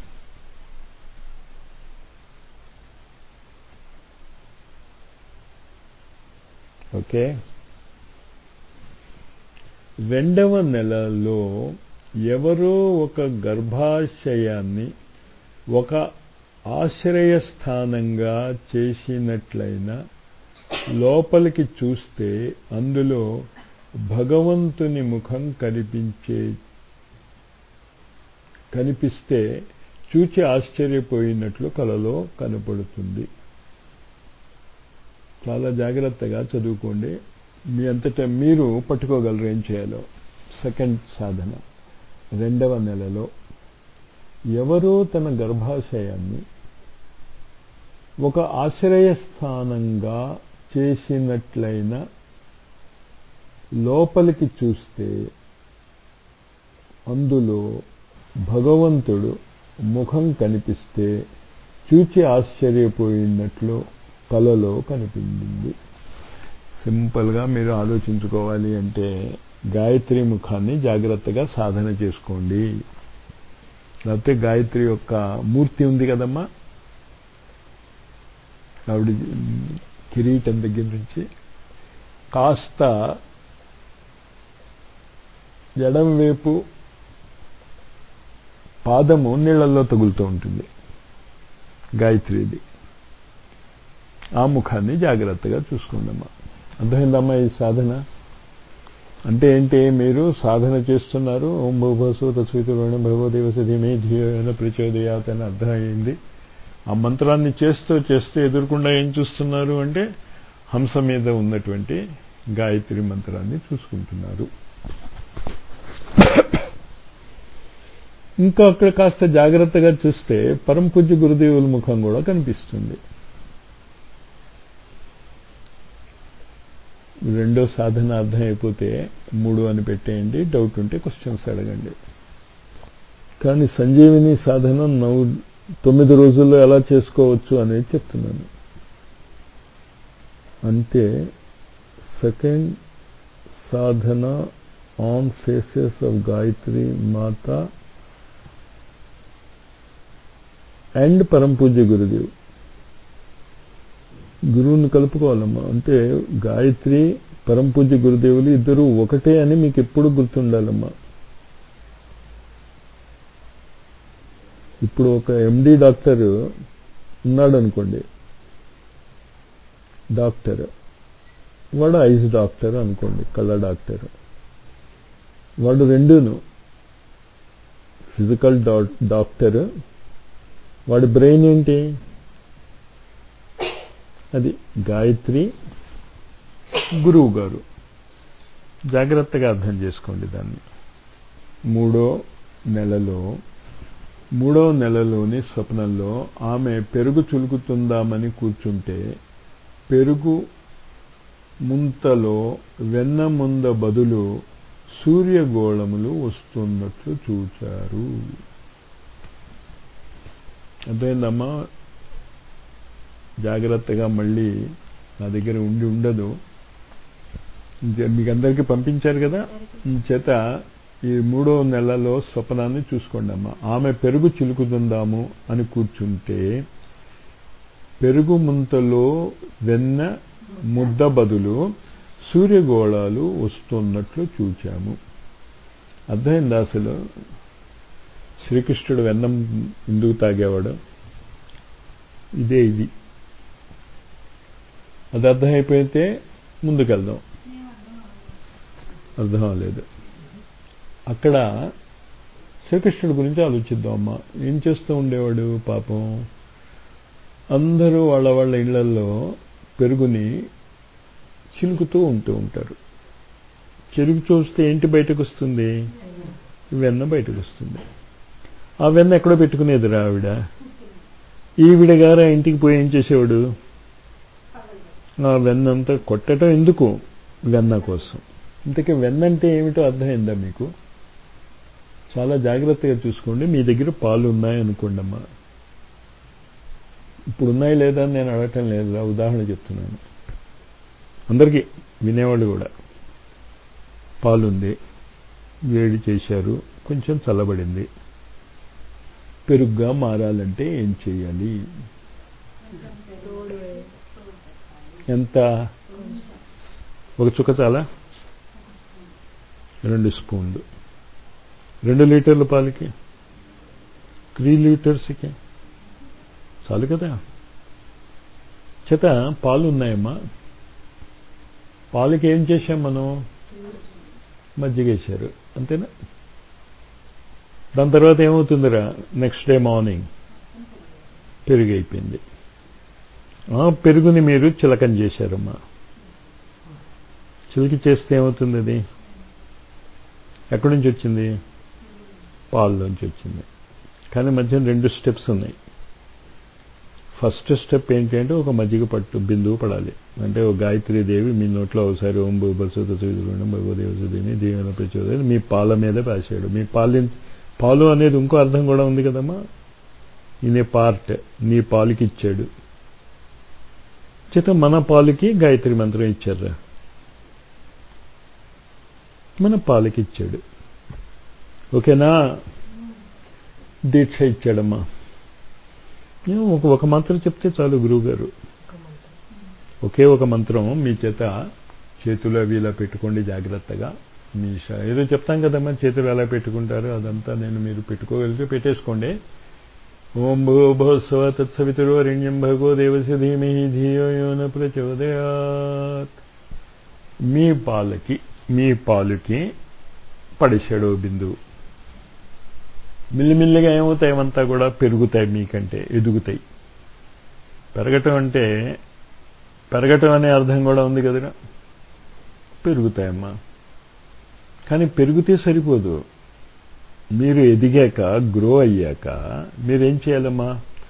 ఓకే రెండవ నెలలో ఎవరో ఒక గర్భాశయాన్ని ఒక ఆశ్రయస్థానంగా చేసినట్లయినా లోపలికి చూస్తే అందులో భగవంతుని ముఖం కనిపించే కనిపిస్తే చూచి ఆశ్చర్యపోయినట్లు కలలో కనపడుతుంది చాలా జాగ్రత్తగా చదువుకోండి మీ అంతటా మీరు పట్టుకోగలరు ఏం చేయాలో సెకండ్ సాధన రెండవ నెలలో ఎవరో తన గర్భాశయాన్ని ఒక ఆశ్రయస్థానంగా చేసినట్లయిన లోపలికి చూస్తే అందులో భగవంతుడు ముఖం కనిపిస్తే చూచి ఆశ్చర్యపోయినట్లు కలలో కనిపించింది సింపుల్గా మీరు ఆలోచించుకోవాలి అంటే గాయత్రి ముఖాన్ని జాగ్రత్తగా సాధన చేసుకోండి లేకపోతే గాయత్రి యొక్క మూర్తి ఉంది కదమ్మా ఆవిడ కిరీటం దగ్గర నుంచి కాస్త ఎడం వైపు పాదము నీళ్లలో తగులుతూ ఉంటుంది గాయత్రిది ఆ ముఖాన్ని జాగ్రత్తగా చూసుకోండమ్మా అర్థమైందమ్మా ఈ సాధన అంటే ఏంటి మీరు సాధన చేస్తున్నారు ఓం భూభసు తస్వితుడు భగవదేవస ధీమే ధీయోన ప్రచోదయాత్ అని అర్థమైంది ఆ మంత్రాన్ని చేస్తూ చేస్తూ ఎదురుకుండా ఏం చూస్తున్నారు అంటే హంస మీద ఉన్నటువంటి గాయత్రి మంత్రాన్ని చూసుకుంటున్నారు ఇంకా అక్కడ కాస్త జాగ్రత్తగా చూస్తే పరమ పూజ్య గురుదేవుల ముఖం కూడా కనిపిస్తుంది రెండో సాధన అర్థం అయిపోతే మూడు అని పెట్టేయండి డౌట్ ఉంటే క్వశ్చన్స్ అడగండి కానీ సంజీవిని సాధన నవ్వు తొమ్మిది రోజుల్లో ఎలా చేసుకోవచ్చు అనేది చెప్తున్నాను అంటే సెకండ్ సాధన on phases of Gayatri Mata and పరం పూజ్య గురుదేవ్ గురువుని కలుపుకోవాలమ్మా అంటే గాయత్రి పరం పూజ్య గురుదేవులు ఇద్దరు ఒకటే అని మీకు ఎప్పుడు గుర్తుండాలమ్మా ఇప్పుడు ఒక ఎండి డాక్టర్ ఉన్నాడు అనుకోండి డాక్టర్ వాడు ఐస్ డాక్టర్ అనుకోండి కళ్ళ డాక్టర్ వాడు రెండును ఫిజికల్ డాక్టర్ వాడి బ్రెయిన్ ఏంటి అది గాయత్రి గురువు గారు జాగ్రత్తగా అర్థం చేసుకోండి దాన్ని మూడో నెలలో మూడో నెలలోని స్వప్నంలో ఆమె పెరుగు చులుకుతుందామని కూర్చుంటే పెరుగు ముంతలో వెన్న ముంద బదులు సూర్యగోళములు వస్తున్నట్లు చూచారు అదేందమ్మా జాగ్రత్తగా మళ్ళీ నా దగ్గర ఉండి ఉండదు మీకు అందరికీ పంపించారు కదా చేత ఈ మూడో నెలలో స్వప్నాన్ని చూసుకోండి అమ్మా ఆమె పెరుగు చిలుకుతుందాము అని కూర్చుంటే పెరుగు ముంతలో వెన్న ముద్ద బదులు సూర్యగోళాలు వస్తున్నట్లు చూచాము అర్థమైంది అసలు శ్రీకృష్ణుడు వెన్నం ఎందుకు తాగేవాడు ఇదే ఇది అది అర్థమైపోతే ముందుకెళ్దాం అర్థం అవ్వలేదు అక్కడ శ్రీకృష్ణుడి గురించి ఆలోచిద్దాం అమ్మ ఏం చేస్తూ ఉండేవాడు పాపం అందరూ వాళ్ళ వాళ్ళ ఇళ్లలో పెరుగుని చిలుకుతూ ఉంటూ ఉంటారు చెరుకు చూస్తే ఏంటి బయటకు వస్తుంది వెన్న బయటకు వస్తుంది ఆ వెన్న ఎక్కడో పెట్టుకునేది రా ఆవిడ ఈవిడ గారు ఇంటికి పోయి ఏం చేసేవాడు ఆ వెన్నంతా కొట్టడం ఎందుకు వెన్న కోసం ఇంతకీ వెన్న అంటే ఏమిటో అర్థమైందా మీకు చాలా జాగ్రత్తగా చూసుకోండి మీ దగ్గర పాలు ఉన్నాయనుకోండి అమ్మా ఇప్పుడు ఉన్నాయి లేదా అని నేను అడగటం లేదా ఉదాహరణ చెప్తున్నాను అందరికీ వినేవాళ్ళు కూడా పాలుంది వేడి చేశారు కొంచెం చల్లబడింది పెరుగ్గా మారాలంటే ఏం చేయాలి ఎంత ఒక చుక్క చాలా రెండు స్పూన్లు రెండు లీటర్ల పాలకి త్రీ లీటర్స్కి చాలు కదా చేత పాలు ఉన్నాయమ్మా పాలకి ఏం చేశాం మనం మజ్జిగేశారు అంతేనా దాని తర్వాత ఏమవుతుందిరా నెక్స్ట్ డే మార్నింగ్ పెరుగు అయిపోయింది ఆ పెరుగుని మీరు చిలకం చేశారమ్మా చిలికి చేస్తే ఏమవుతుంది అది ఎక్కడి నుంచి వచ్చింది పాల్లోంచి వచ్చింది కానీ మధ్య రెండు స్టెప్స్ ఉన్నాయి ఫస్ట్ స్టెప్ ఏంటి అంటే ఒక మజ్జిగ పట్టు బిందువు పడాలి అంటే ఒక గాయత్రి దేవి మీ నోట్లో ఒకసారి ఓం భూబసుదేవి భగవదేవసుదేవి దీవెన ప్రచోదయం మీ పాల మీద పాసాడు మీ పాలు పాలు అనేది ఇంకో అర్థం కూడా ఉంది కదమ్మా ఇన్ ఏ పార్ట్ నీ పాలుకి ఇచ్చాడు చేత మన పాలుకి గాయత్రి మంత్రం ఇచ్చారా మన పాలకి ఇచ్చాడు ఓకేనా దీక్ష ఇచ్చాడమ్మా ఒక ఒక మంత్రం చెప్తే చాలు గురువుగారు ఒకే ఒక మంత్రం మీ చేత చేతులు అవి ఇలా పెట్టుకోండి జాగ్రత్తగా మీ ఏదో చెప్తాం కదమ్మా చేతులు ఎలా పెట్టుకుంటారు అదంతా నేను మీరు పెట్టుకోగలిగితే పెట్టేసుకోండి ఓం భూభోత్సవ తత్సవితురో రణ్యం భగో దేవస్య ధీమి ధియో యోన ప్రచోదయాత్ మీ పాలకి మీ పాలుకి పడిశాడు బిందువు మిల్లిమిల్లిగా ఏమవుతాయి అవంతా కూడా పెరుగుతాయి మీకంటే ఎదుగుతాయి పెరగటం అంటే పెరగటం అనే అర్థం కూడా ఉంది కదరా పెరుగుతాయమ్మా కానీ పెరిగితే సరిపోదు మీరు ఎదిగాక గ్రో అయ్యాక మీరేం చేయాలమ్మా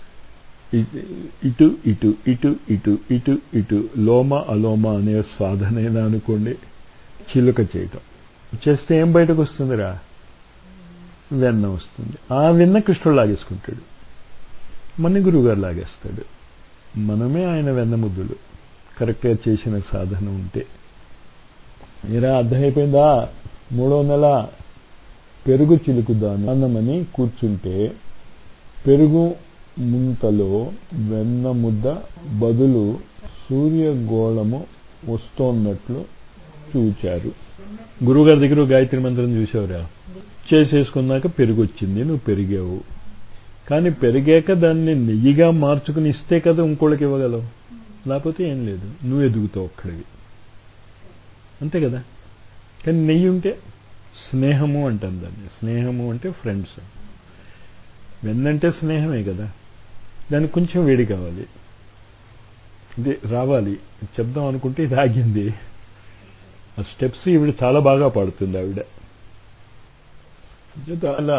ఇటు ఇటు ఇటు ఇటు ఇటు ఇటు లోమ అలోమ అనే సాధనైనా అనుకోండి చిలుక చేయటం చేస్తే ఏం బయటకు వస్తుందిరా వెన్న వస్తుంది ఆ వెన్న కృష్ణుడు లాగేసుకుంటాడు మన గురువుగారు లాగేస్తాడు మనమే ఆయన వెన్న ముద్దులు కరెక్ట్గా చేసిన సాధన ఉంటే మీరా అర్థమైపోయిందా మూడో నెల పెరుగు చిలుకుదాను అన్నమని కూర్చుంటే పెరుగు ముంతలో వెన్న ముద్ద బదులు సూర్యగోళము వస్తోన్నట్లు చూచారు గురువుగారి దగ్గర గాయత్రి మంత్రం చూసావురా చేసేసుకున్నాక పెరుగు వచ్చింది నువ్వు పెరిగావు కానీ పెరిగాక దాన్ని నెయ్యిగా మార్చుకుని ఇస్తే కదా ఇంకోళ్ళకి ఇవ్వగలవు లేకపోతే ఏం లేదు నువ్వు ఎదుగుతావు ఒక్కడివి అంతే కదా కానీ నెయ్యి ఉంటే స్నేహము అంటాం దాన్ని స్నేహము అంటే ఫ్రెండ్స్ వెన్నంటే స్నేహమే కదా దానికి కొంచెం వేడి కావాలి ఇది రావాలి చెప్దాం అనుకుంటే ఇది ఆగింది ఆ స్టెప్స్ ఈవిడ చాలా బాగా పాడుతుంది ఆవిడ అలా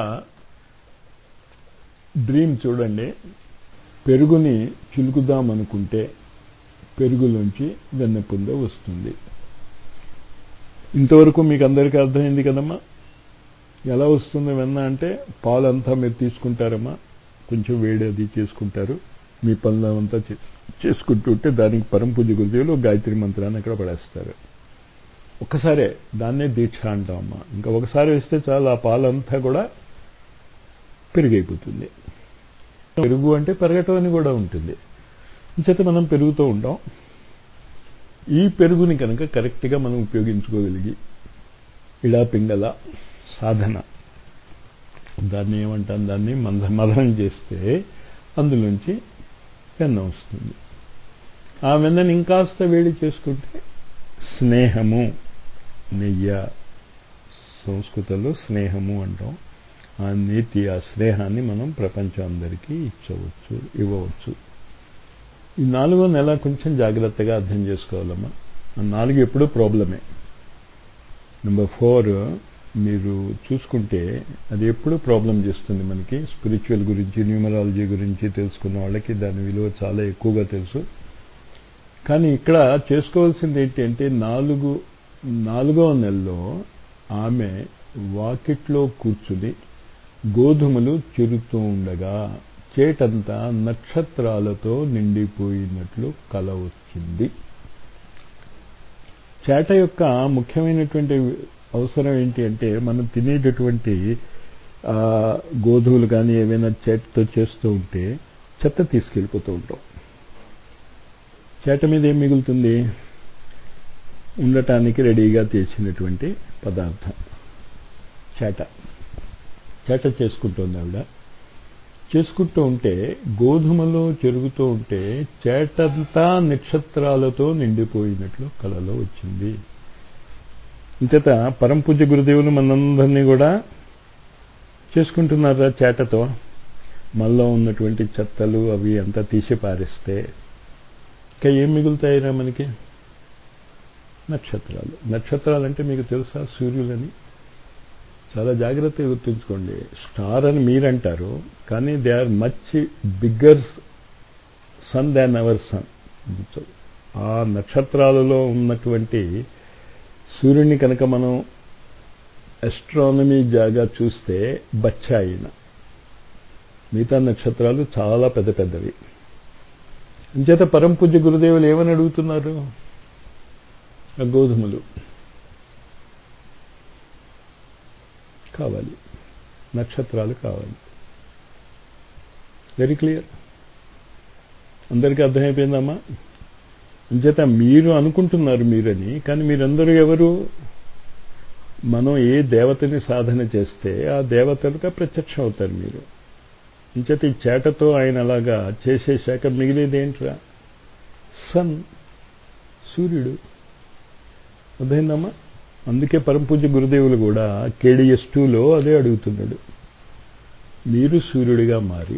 డ్రీమ్ చూడండి పెరుగుని చిలుకుదామనుకుంటే పెరుగులోంచి వెన్నపుంద వస్తుంది ఇంతవరకు మీకు అందరికీ అర్థమైంది కదమ్మా ఎలా వస్తుంది వెన్న అంటే పాలంతా మీరు తీసుకుంటారమ్మా కొంచెం వేడి అది చేసుకుంటారు మీ పనులు అంతా చేసుకుంటుంటే దానికి పరంపూజ గురుదేవులు గాయత్రి మంత్రాన్ని అక్కడ పడేస్తారు ఒక్కసారే దాన్నే దీక్ష అంటామమ్మా ఇంకా ఒకసారి వేస్తే చాలు ఆ పాలంతా కూడా పెరుగైపోతుంది పెరుగు అంటే పెరగటం అని కూడా ఉంటుంది చేత మనం పెరుగుతూ ఉంటాం ఈ పెరుగుని కనుక కరెక్ట్గా మనం ఉపయోగించుకోగలిగి ఇలా పింగళ సాధన దాన్ని ఏమంటాం దాన్ని మంద మదనం చేస్తే అందులోంచి వెన్న వస్తుంది ఆ వెన్నని ఇంకాస్త వేడి చేసుకుంటే స్నేహము నెయ్య సంస్కృతంలో స్నేహము అంటాం ఆ నీతి ఆ స్నేహాన్ని మనం ప్రపంచం అందరికీ ఇచ్చవచ్చు ఇవ్వవచ్చు ఈ నాలుగో నెల కొంచెం జాగ్రత్తగా అర్థం చేసుకోవాలమ్మా ఆ నాలుగు ఎప్పుడూ ప్రాబ్లమే నెంబర్ ఫోర్ మీరు చూసుకుంటే అది ఎప్పుడు ప్రాబ్లం చేస్తుంది మనకి స్పిరిచువల్ గురించి న్యూమరాలజీ గురించి తెలుసుకున్న వాళ్ళకి దాని విలువ చాలా ఎక్కువగా తెలుసు కానీ ఇక్కడ చేసుకోవాల్సింది ఏంటి అంటే నాలుగు నాలుగో నెలలో ఆమె వాకిట్లో కూర్చుని గోధుమలు చిరుతూ ఉండగా చేటంతా నక్షత్రాలతో నిండిపోయినట్లు కల వచ్చింది చేట యొక్క ముఖ్యమైనటువంటి అవసరం ఏంటి అంటే మనం తినేటటువంటి గోధుమలు కానీ ఏవైనా చేటతో చేస్తూ ఉంటే చెత్త తీసుకెళ్ళిపోతూ ఉంటాం చేట మీద ఏం మిగులుతుంది ఉండటానికి రెడీగా తెచ్చినటువంటి పదార్థం చేట చేట చేసుకుంటోంది ఆవిడ చేసుకుంటూ ఉంటే గోధుమలో చెరుగుతూ ఉంటే చేటంతా నక్షత్రాలతో నిండిపోయినట్లు కలలో వచ్చింది ఇంచేత పరంపూజ గురుదేవులు మనందరినీ కూడా చేసుకుంటున్నారా చేటతో మనలో ఉన్నటువంటి చెత్తలు అవి అంతా తీసి పారిస్తే ఇంకా ఏం మిగులుతాయిరా మనకి నక్షత్రాలు నక్షత్రాలు అంటే మీకు తెలుసా సూర్యులని చాలా జాగ్రత్తగా గుర్తుంచుకోండి స్టార్ అని మీరంటారు కానీ they are much bigger sun than our sun ఆ నక్షత్రాలలో ఉన్నటువంటి సూర్యుని కనుక మనం ఎస్ట్రానమీ జాగా చూస్తే బచ్చాయిన మిగతా నక్షత్రాలు చాలా పెద్ద పెద్దవి అంచేత పరంపూజ్య గురుదేవులు ఏమని అడుగుతున్నారు గోధుమలు కావాలి నక్షత్రాలు కావాలి వెరీ క్లియర్ అందరికీ అర్థమైపోయిందమ్మా అంచేత మీరు అనుకుంటున్నారు మీరని కానీ మీరందరూ ఎవరు మనం ఏ దేవతని సాధన చేస్తే ఆ దేవతలుగా ప్రత్యక్షం అవుతారు మీరు ఇంచేత ఈ చేటతో ఆయన అలాగా చేసేశాక మిగిలేదేంట్రా సన్ సూర్యుడు అర్థమైందమ్మా అందుకే పరంపూజ్య గురుదేవులు కూడా కేడిఎస్ టూలో అదే అడుగుతున్నాడు మీరు సూర్యుడిగా మారి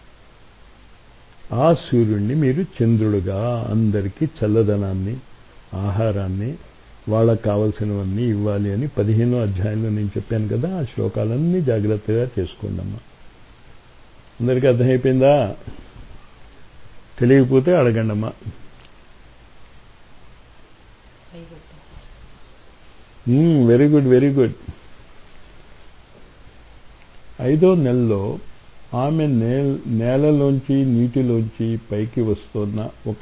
ఆ సూర్యుడిని మీరు చంద్రుడుగా అందరికీ చల్లదనాన్ని ఆహారాన్ని వాళ్ళకు కావలసినవన్నీ ఇవ్వాలి అని పదిహేనో అధ్యాయంలో నేను చెప్పాను కదా ఆ శ్లోకాలన్నీ జాగ్రత్తగా చేసుకోండి అమ్మా అందరికీ అర్థమైపోయిందా తెలియకపోతే అడగండి అమ్మా వెరీ గుడ్ వెరీ గుడ్ ఐదో నెలలో ఆమె నేలలోంచి నీటిలోంచి పైకి వస్తున్న ఒక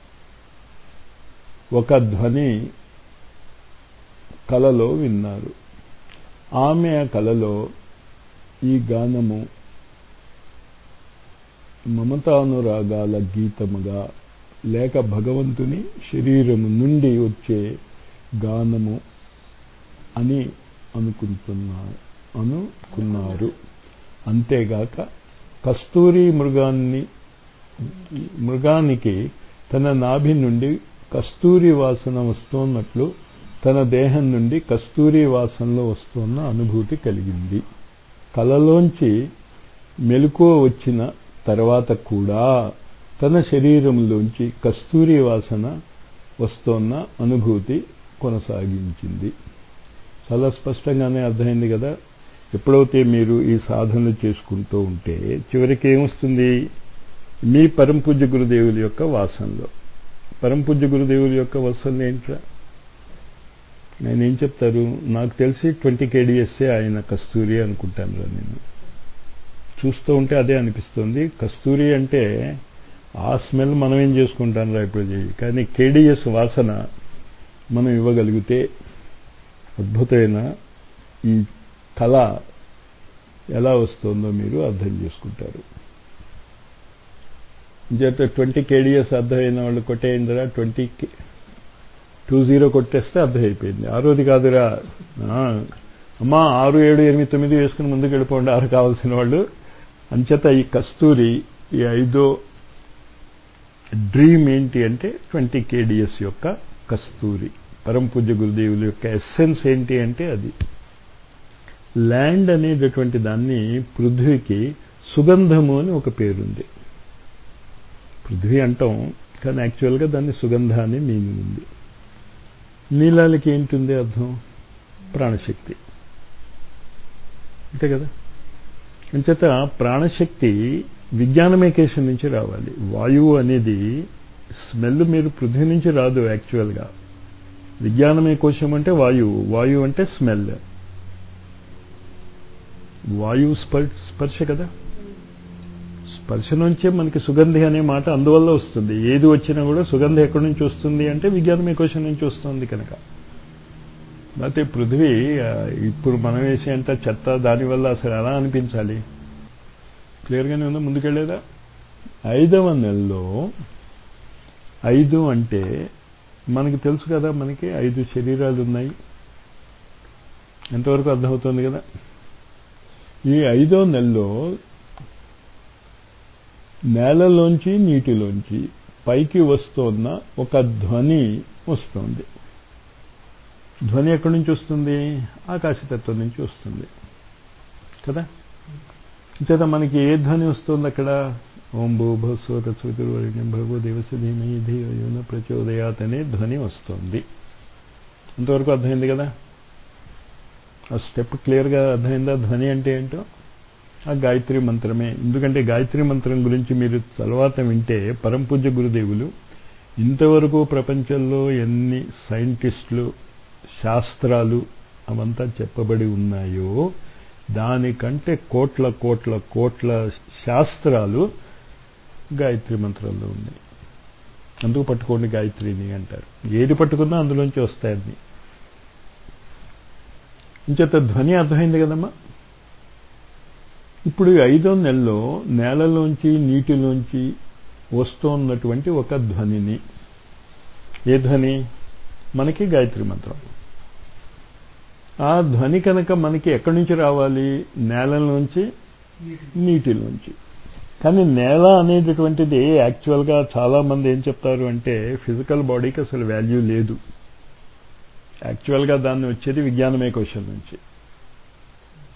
ఒక ధ్వని కలలో విన్నారు ఆమె ఆ కలలో ఈ గానము మమతానురాగాల గీతముగా లేక భగవంతుని శరీరము నుండి వచ్చే గానము అని అనుకుంటున్నారు అనుకున్నారు అంతేగాక కస్తూరి మృగాన్ని మృగానికి తన నాభి నుండి కస్తూరి వాసన వస్తున్నట్లు తన దేహం నుండి కస్తూరి వాసనలో వస్తున్న అనుభూతి కలిగింది కలలోంచి మెలకువ వచ్చిన తర్వాత కూడా తన శరీరంలోంచి కస్తూరి వాసన వస్తోన్న అనుభూతి కొనసాగించింది చాలా స్పష్టంగానే అర్థమైంది కదా ఎప్పుడైతే మీరు ఈ సాధనలు చేసుకుంటూ ఉంటే చివరికి ఏమొస్తుంది మీ పరంపూజ్య గురుదేవుల యొక్క వాసనలో పరంపూజ్య గురుదేవుల యొక్క వాసనలు ఏంట్రా ఆయన ఏం చెప్తారు నాకు తెలిసి ట్వంటీ కేడిఎస్ఏ ఆయన కస్తూరి అనుకుంటాను రా నేను చూస్తూ ఉంటే అదే అనిపిస్తుంది కస్తూరి అంటే ఆ స్మెల్ మనం ఏం చేసుకుంటాం రా ఇప్పుడు కానీ కేడిఎస్ వాసన మనం ఇవ్వగలిగితే అద్భుతమైన ఈ కళ ఎలా వస్తుందో మీరు అర్థం చేసుకుంటారు చేత ట్వంటీ కేడిఎస్ అర్థమైన వాళ్ళు కొట్టేయిందిరా ట్వంటీ టూ జీరో కొట్టేస్తే అర్థమైపోయింది ఆరోది కాదురా అమ్మా ఆరు ఏడు ఎనిమిది తొమ్మిది వేసుకుని ముందుకు వెళ్ళిపోండి ఆరు కావాల్సిన వాళ్ళు అంచేత ఈ కస్తూరి ఈ ఐదో డ్రీమ్ ఏంటి అంటే ట్వంటీ కేడిఎస్ యొక్క కస్తూరి పరంపూజ్య గురుదేవుల యొక్క ఎస్సెన్స్ ఏంటి అంటే అది ల్యాండ్ అనేటటువంటి దాన్ని పృథ్వీకి సుగంధము అని ఒక పేరుంది పృథ్వీ అంటాం కానీ యాక్చువల్గా దాన్ని సుగంధ అనే మీనింగ్ ఉంది నీలాలకి ఏంటుంది అర్థం ప్రాణశక్తి అంతే కదా అంచేత ప్రాణశక్తి విజ్ఞానమేకేషన్ నుంచి రావాలి వాయువు అనేది స్మెల్ మీరు పృథ్వీ నుంచి రాదు యాక్చువల్గా విజ్ఞానమే కోశం అంటే వాయువు వాయువు అంటే స్మెల్ వాయువు స్పర్శ కదా స్పర్శ నుంచే మనకి సుగంధి అనే మాట అందువల్ల వస్తుంది ఏది వచ్చినా కూడా సుగంధి ఎక్కడి నుంచి వస్తుంది అంటే విజ్ఞానమే కోశం నుంచి వస్తుంది కనుక లేకపోతే పృథ్వీ ఇప్పుడు మనం వేసేంత చెత్త దానివల్ల అసలు ఎలా అనిపించాలి క్లియర్గానే ఉందా ముందుకెళ్ళేదా ఐదవ నెలలో ఐదు అంటే మనకి తెలుసు కదా మనకి ఐదు శరీరాలు ఉన్నాయి ఎంతవరకు అర్థమవుతుంది కదా ఈ ఐదో నెలలో నేలలోంచి నీటిలోంచి పైకి వస్తున్న ఒక ధ్వని వస్తుంది ధ్వని ఎక్కడి నుంచి వస్తుంది ఆకాశతత్వం నుంచి వస్తుంది కదా అంతేత మనకి ఏ ధ్వని వస్తుంది అక్కడ ఓం భూ భస్వత చతుర్వర్ణ్యం భగవో దేవస్య ధీమహి ధీయోన ప్రచోదయాత్ అనే ధ్వని వస్తుంది అంతవరకు అర్థమైంది కదా ఆ స్టెప్ క్లియర్గా అర్థమైందా ధ్వని అంటే ఏంటో ఆ గాయత్రి మంత్రమే ఎందుకంటే గాయత్రి మంత్రం గురించి మీరు తర్వాత వింటే పరంపూజ్య గురుదేవులు ఇంతవరకు ప్రపంచంలో ఎన్ని సైంటిస్టులు శాస్త్రాలు అవంతా చెప్పబడి ఉన్నాయో దానికంటే కోట్ల కోట్ల కోట్ల శాస్త్రాలు గాయత్రి మంత్రంలో ఉన్నాయి అందుకు పట్టుకోండి గాయత్రిని అంటారు ఏది పట్టుకున్నా అందులోంచి వస్తాయని ఇంచేత ధ్వని అర్థమైంది కదమ్మా ఇప్పుడు ఐదో నెలలో నేలలోంచి నీటిలోంచి వస్తున్నటువంటి ఒక ధ్వనిని ఏ ధ్వని మనకి గాయత్రి మంత్రం ఆ ధ్వని కనుక మనకి ఎక్కడి నుంచి రావాలి నేలలోంచి నీటిలోంచి కానీ నేల అనేటటువంటిది యాక్చువల్గా చాలా మంది ఏం చెప్తారు అంటే ఫిజికల్ బాడీకి అసలు వాల్యూ లేదు యాక్చువల్గా దాన్ని వచ్చేది విజ్ఞానమే క్వశ్చన్ నుంచి